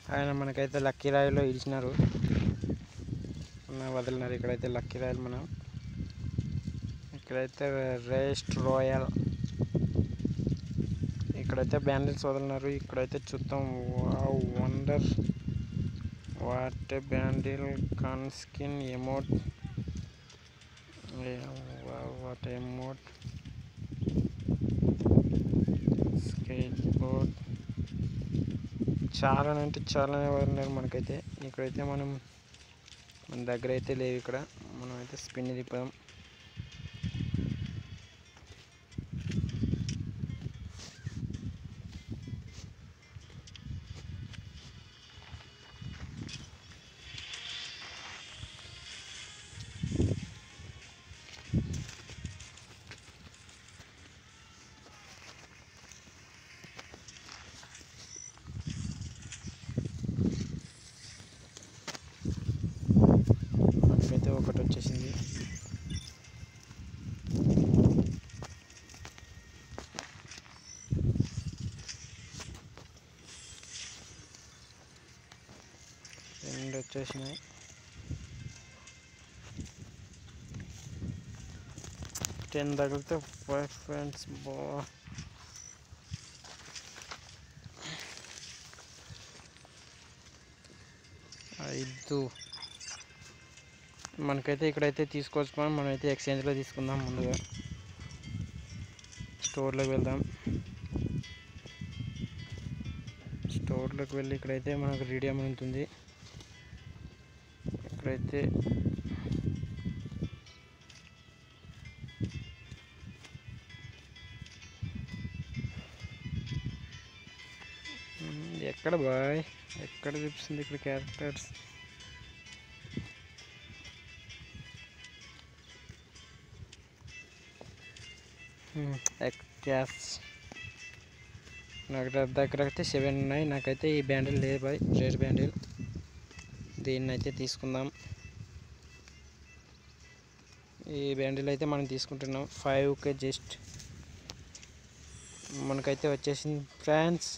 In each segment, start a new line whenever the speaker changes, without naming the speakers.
ఆయన మనకైతే లక్కీ రాయిలో ఇచ్చినారు మన వదిలినారు ఇక్కడైతే లక్కీ రాయల్ మనం ఇక్కడైతే రేస్ట్ రాయల్ ఇక్కడైతే బ్యాండిల్స్ వదిలినారు ఇక్కడైతే చూద్దాం wow wonder what bundle can skin emote what emote skateboard చాలా అంటే చాలానే వదిలినారు మనకైతే ఇక్కడైతే మనం మన దగ్గర అయితే లేవు ఇక్కడ మనం అయితే స్పిన్ తిప్పుదాం మనకైతే ఒకటి వచ్చేసింది రెండు వచ్చేసినాయి టెన్ తగిలితే ఫైవ్ ఫ్రెండ్స్ బా ఐదు మనకైతే ఇక్కడైతే తీసుకోవచ్చు మనమైతే ఎక్స్చేంజ్లో తీసుకుందాం ముందుగా స్టోర్లోకి వెళ్దాం స్టోర్లోకి వెళ్ళి ఇక్కడైతే మనకు రీడియం ఉంటుంది ఇక్కడైతే ఉమ్, ఎక్కడ బాయ్ ఎక్కడ చూపిస్తుంది ఇక్కడ క్యారెక్టర్స్ ఎక్స్ నాకు ద- దగ్గర అయితే సెవెన్ ఉన్నాయి నాకైతే ఈ బ్యాండిల్ లేదు బాయ్ రేర్ బ్యాండిల్ దీన్ని అయితే తీసుకుందాం ఈ బ్యాండిల్ అయితే మనం తీసుకుంటున్నాం ఫైవ్కే జస్ట్ మనకైతే వచ్చేసింది ఫ్రాన్స్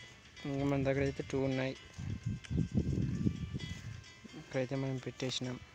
ఇంకా మన దగ్గర అయితే టూ ఉన్నాయి ఇక్కడైతే మనం పెట్టేసినాం